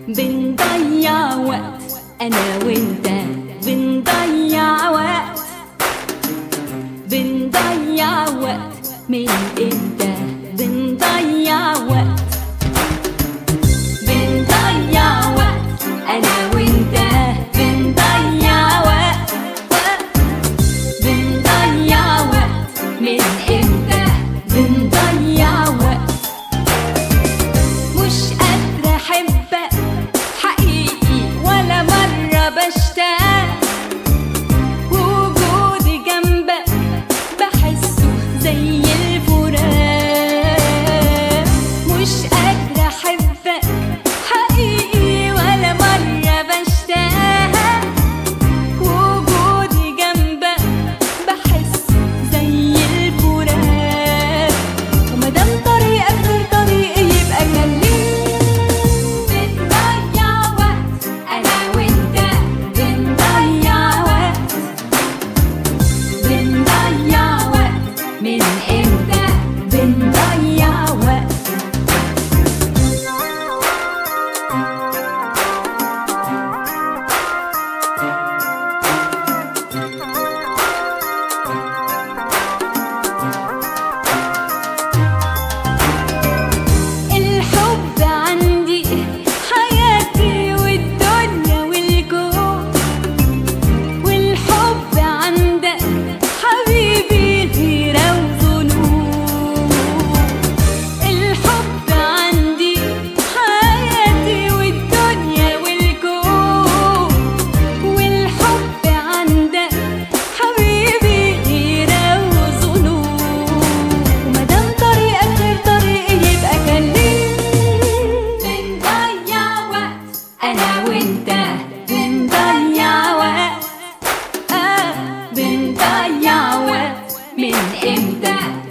بنضيع وقت انا وانت بنضيع وقت بنضيع وقت من امتى بنضيع وقت بنضيع وقت انا وانت بنضيع وقت وقت بنضيع وقت من امتى بنضيع وقت مش قادرة أحبك حقيقي ولا مرة بشتاق وجودي جنبك بحسه زي الفراق مش قادرة أحبك حقيقي ولا مرة بشتاق وجودي جنبك بحس زي الفراق ومادام طريقك غير طريقي يبقى كلمني بنضيع وقت انا وانت بنضيع وقت بنضيع وقت من امتى بنضيع وقت الحب عندي حياتي والدنيا والكون والحب عندك حبيبي غيرة وظنون الحب عندي حياتي والدنيا والكون والحب عندك حبيبي غيرة وظنون ومادام طريقك غير طريقي يبقى كلمني بنضيع وقت انا وانت بنضيع وقت آه بنضيع وقت من امتى